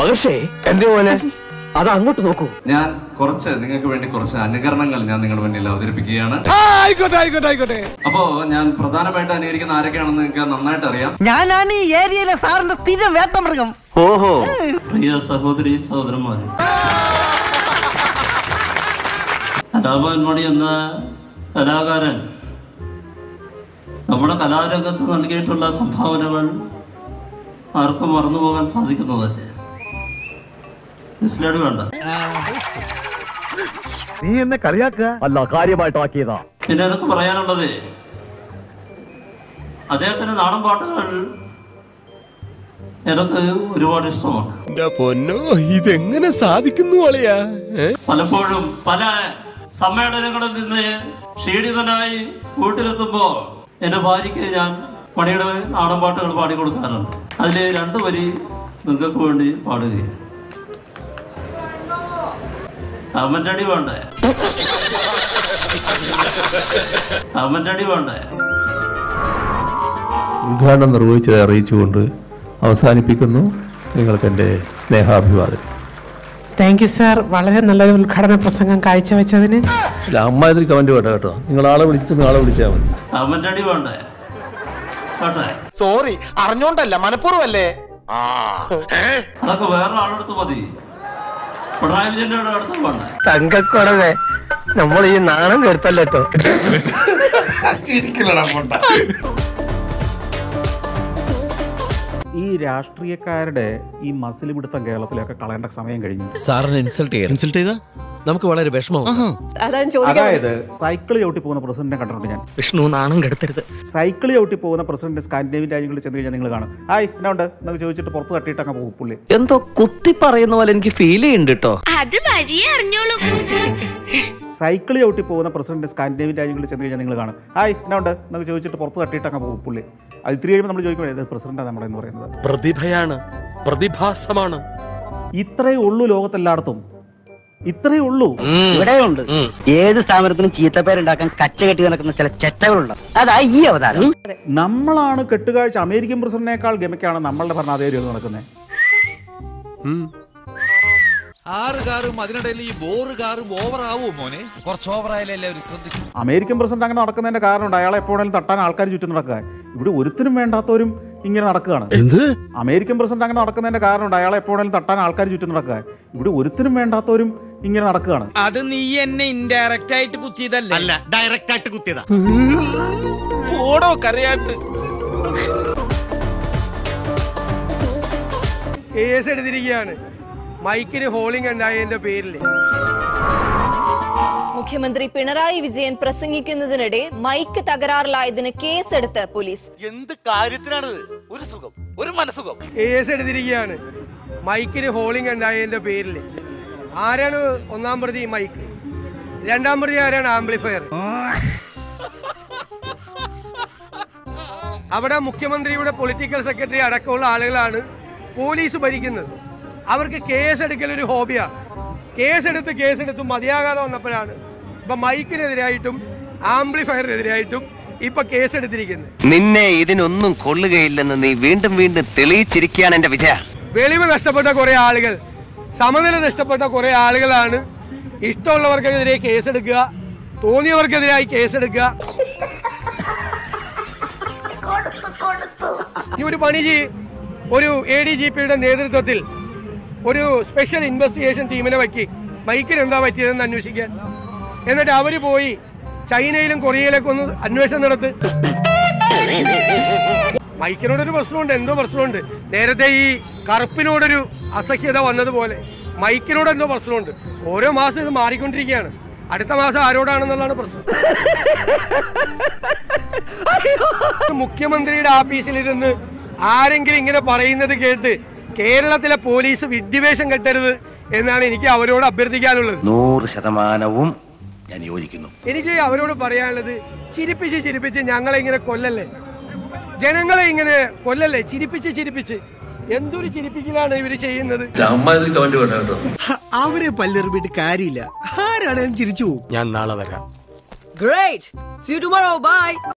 മഹർഷേ എന്തേ മോനെ അത് അങ്ങോട്ട് നോക്കൂ ഞാൻ കുറച്ച് നിങ്ങൾക്ക് വേണ്ടി കുറച്ച് അനുകരണങ്ങൾ ഞാൻ നിങ്ങളുടെ മുന്നിൽ അവതരിപ്പിക്കുകയാണ് ആയിക്കോട്ടെ ആയിക്കോട്ടെ ആയിക്കോട്ടെ അപ്പോ ഞാൻ പ്രധാനമായിട്ട് അനുകരിക്കുന്ന ആരൊക്കെയാണെന്ന് നിങ്ങൾക്ക് നന്നായിട്ട് അറിയാം ഞാനാണ് ഈ ഏരിയയിലെ സാറിന്റെ സ്ഥിരം വേട്ടമൃഗം ഓഹോ പ്രിയ സഹോദരി സഹോദരന്മാരെ കലാഭവൻ മണി എന്ന കലാകാരൻ നമ്മുടെ കലാരംഗത്ത് നൽകിയിട്ടുള്ള സംഭാവനകൾ ആർക്കും മറന്നുപോകാൻ സാധിക്കുന്നതല്ലേ മിസ്ലേഡ് വേണ്ട നീ എന്നെ കളിയാക്കുക അല്ല കാര്യമായിട്ടാക്കിയതാ പിന്നെ എനിക്ക് പറയാനുള്ളത് അദ്ദേഹത്തിന്റെ നാടൻ പാട്ടുകൾ എനിക്ക് ഒരുപാട് ഇഷ്ടമാണ് എന്റെ പൊന്നോ ഇതെങ്ങനെ സാധിക്കുന്നു അളിയാ ഏ? പലപ്പോഴും പല സമ്മേളനങ്ങളിൽ നിന്ന് ക്ഷീണിതനായി വീട്ടിലെത്തുമ്പോ എന്റെ ഭാര്യയ്ക്ക് ഞാൻ മണിയുടെ നാടൻ പാട്ടുകൾ പാടിക്കൊടുക്കാറുണ്ട് അതിൽ രണ്ടു വരി നിങ്ങൾക്ക് വേണ്ടി പാടുകയാണ് അമ്മൻ്റെ അടി വേണ്ടേ അമ്മൻ്റെ അടി വേണ്ടേ ഉദ്ഘാടനം നിർവഹിച്ചത് അറിയിച്ചുകൊണ്ട് അവസാനിപ്പിക്കുന്നു നിങ്ങൾക്ക് എൻ്റെ സ്നേഹാഭിവാദം താങ്ക് യു സാർ വളരെ നല്ലൊരു ഉദ്ഘാടന പ്രസംഗം കാഴ്ചവെച്ചതിന് ഇല്ല അമ്മ ഇതിൽ കമൻറ്റ് വേണ്ട കേട്ടോ നിങ്ങൾ ആളെ വിളിച്ചിട്ട് നിങ്ങൾ ആളെ വിളിച്ചാൽ മതി അമ്മൻ്റെ അടി വേണ്ടേ വേണ്ടേ സോറി അറിഞ്ഞോണ്ടല്ല മനഃപൂർവ്വല്ലേ അതൊക്കെ വേറെ ആളെടുത്ത് മതി പിണറായി വിജയന്റെ അടുത്ത് വേണ്ടേ തങ്കക്കുറവേ നമ്മൾ ഈ നാണം കേട്ടല്ലോ ഈ രാഷ്ട്രീയക്കാരുടെ ഈ മസിൽ പിടുത്തം കേരളത്തിലൊക്കെ കളയേണ്ട സമയം കഴിഞ്ഞു സാറിനെ ഇൻസൾട്ട് ചെയ്യാം ഇൻസൾട്ട് ചെയ്താ നമുക്ക് വളരെ വിഷമമാണ് അതായത് സൈക്കിൾ ചവിട്ടി പോകുന്ന പ്രസിഡന്റിനെ കണ്ടിട്ടുണ്ട് ഞാൻ വിഷ്ണു നാണം കെടുത്തരുത് സൈക്കിൾ ചവിട്ടി പോകുന്ന പ്രസിഡന്റ് സ്കാൻഡിനേവിയൻ രാജ്യങ്ങളിൽ ചെന്ന് കഴിഞ്ഞാൽ നിങ്ങൾ കാണും ഹായ് എന്നാ ഉണ്ട് എന്നൊക്കെ ചോദിച്ചിട്ട് പുറത്ത് തട്ടിയിട്ട് അങ്ങ് പോകും പുള്ളി എന്തോ കുത്തി പറയുന്ന പോലെ എനിക്ക് ഫീൽ ചെയ്യുന്നുണ്ട് കേട്ടോ അത് വഴിയേ അറിഞ്ഞോളൂ സൈക്കിൾ ചവിട്ടി പോകുന്ന പ്രസിഡന്റ് സ്കാൻഡിനേവിയൻ രാജ്യങ്ങളിൽ ചെന്ന് കഴിഞ്ഞാൽ നിങ്ങൾ കാണും ഹായ് എന്നാ ഉണ്ട് എന്നൊക്കെ ചോദിച്ചിട്ട് പുറത്ത് തട്ടിയിട്ട് അങ്ങ് പോകും പുള്ളി അത് ഇത്തിരി കഴിയുമ്പോൾ നമ്മൾ ചോദിക്കുമ്പോൾ ഇത് പ്രസിഡന്റാണ് നമ്മുടെ എന്ന് പറയുന്നത് പ്രതിഭയാണ് പ്രതിഭാസമാണ് ഇത്രയേ ഉള്ളൂ ലോകത്തെല്ലായിടത്തും ഇത്രയേ ഉള്ളൂ ഇവിടെയുണ്ട് ഏത് സ്ഥാപനത്തിനും ചീത്തപ്പേരുണ്ടാക്കാൻ കച്ച കെട്ടി നടക്കുന്ന ചില ചെറ്റകളുണ്ട് അതാ ഈ അവതാരം നമ്മളാണ് കെട്ടുകാഴ്ച അമേരിക്കൻ പ്രസിഡന്റിനേക്കാൾ ഗമയ്ക്കാണ് നമ്മളുടെ ഭരണാധികാരികൾ നടക്കുന്നത് ആറ് കാറും അതിനിടയിൽ ഈ ബോറ് കാറും ഓവർ ആവോ മോനെ കുറച്ച് ഓവർ ആയാലേ എല്ലാവരും ശ്രദ്ധിക്കും അമേരിക്കൻ പ്രസിഡന്റ് അങ്ങനെ നടക്കുന്നതിന്റെ കാരണമുണ്ട് അയാളെ എപ്പോഴും തട്ടാൻ ആൾക്കാർ ചുറ്റും നടക്കുക ഇവിടെ ഒരുത്തിനും വേണ്ടാത്തവരും ഇങ്ങനെ നടക്കുകയാണ് എന്ത് അമേരിക്കൻ പ്രസിഡന്റ് അങ്ങനെ നടക്കുന്നതിന്റെ കാരണമുണ്ട് അയാളെ എപ്പോഴും തട്ടാൻ ആൾക്കാർ ചുറ്റും നടക്കുക ഇവിടെ ഒരുത്തിനും വേണ്ടാത്തവരും ഇങ്ങനെ നടക്കുകയാണ് അത് നീ എന്നെ ഇൻഡയറക്റ്റ് ആയിട്ട് കുത്തിയതല്ലേ അല്ല ഡയറക്റ്റ് ആയിട്ട് കുത്തിയതാ ഓടോ കരയാണ്ട് കേസ് എടുത്തിരിക്കുകയാണ് മൈക്കിന് ഹോളിംഗ് ഉണ്ടായതിന്റെ പേരിൽ മുഖ്യമന്ത്രി പിണറായി വിജയൻ പ്രസംഗിക്കുന്നതിനിടെ മൈക്ക് തകരാറിലായതിന് കേസെടുത്ത് പോലീസ് എന്ത് കാര്യത്തിനാണിത് ഒരു സുഖം ഒരു മനസുഖം കേസ് എടുത്തിരിക്കുകയാണ് മൈക്കിന് ഹോളിംഗ് ഉണ്ടായതിന്റെ പേരിൽ ആരാണ് ഒന്നാം പ്രതി മൈക്ക് രണ്ടാം പ്രതി ആരാണ് ആംപ്ലിഫയർ അവിടെ മുഖ്യമന്ത്രിയുടെ പൊളിറ്റിക്കൽ സെക്രട്ടറി അടക്കമുള്ള ആളുകളാണ് പോലീസ് ഭരിക്കുന്നത് അവർക്ക് കേസ് എടുക്കൽ ഒരു ഹോബിയാണ് കേസെടുത്ത് കേസെടുത്ത് മതിയാകാതെ വന്നപ്പോഴാണ് ഇപ്പൊ മൈക്കിനെതിരായിട്ടും ആംപ്ലിഫയറിനെതിരായിട്ടും ഇപ്പൊ കേസെടുത്തിരിക്കുന്നത് നിന്നെ ഇതിനൊന്നും കൊള്ളുകയില്ലെന്ന് നീ വീണ്ടും വീണ്ടും തെളിയിച്ചിരിക്കുകയാണ് എന്റെ വിജയ വെളിവ് നഷ്ടപ്പെട്ട കുറെ ആളുകൾ സമനില നഷ്ടപ്പെട്ട കുറെ ആളുകളാണ് ഇഷ്ടമുള്ളവർക്കെതിരെ കേസെടുക്കുക തോന്നിയവർക്കെതിരായി കേസെടുക്കുക ഇനി ഒരു പണി ചെയ്യ് ഒരു എ ഡി ജി പിയുടെ നേതൃത്വത്തിൽ ഒരു സ്പെഷ്യൽ ഇൻവെസ്റ്റിഗേഷൻ ടീമിനെ വയ്ക്കി മൈക്കിന് എന്താ പറ്റിയതെന്ന് അന്വേഷിക്കാൻ എന്നിട്ട് അവര് പോയി ചൈനയിലും കൊറിയയിലൊക്കെ ഒന്ന് അന്വേഷണം നടത്ത് മൈക്കിനോടൊരു പ്രശ്നമുണ്ട് എന്തോ പ്രശ്നമുണ്ട് നേരത്തെ ഈ കറുപ്പിനോടൊരു അസഹ്യത വന്നതുപോലെ മൈക്കിനോട് എന്തോ പ്രശ്നമുണ്ട് ഓരോ മാസം ഇത് മാറിക്കൊണ്ടിരിക്കുകയാണ് അടുത്ത മാസം ആരോടാണെന്നുള്ളതാണ് പ്രശ്നം മുഖ്യമന്ത്രിയുടെ ആഫീസിലിരുന്ന് ആരെങ്കിലും ഇങ്ങനെ പറയുന്നത് കേട്ട് കേരളത്തിലെ പോലീസ് വിദ്വേഷം കെട്ടരുത് എന്നാണ് എനിക്ക് അവരോട് അഭ്യർത്ഥിക്കാനുള്ളത് നൂറ് ശതമാനവും ഞാൻ യോജിക്കുന്നു എനിക്ക് അവരോട് പറയാനുള്ളത് ചിരിപ്പിച്ച് ചിരിപ്പിച്ച് ഞങ്ങളെ ഇങ്ങനെ കൊല്ലല്ലേ ജനങ്ങളെ ഇങ്ങനെ കൊല്ലല്ലേ ചിരിപ്പിച്ച് ചിരിപ്പിച്ച് എന്തൊരു ചിരിപ്പിക്കലാണ് ഇവര് ചെയ്യുന്നത് അമ്മ ഇതിൽ കമൻറ്റ് വേണ്ട കേട്ടോ അവരെ പല്ലെറിഞ്ഞിട്ട് കാര്യമില്ല ആരാണേലും ചിരിച്ചു പോകും ഞാൻ നാളെ വരാം Great. See you tomorrow. Bye.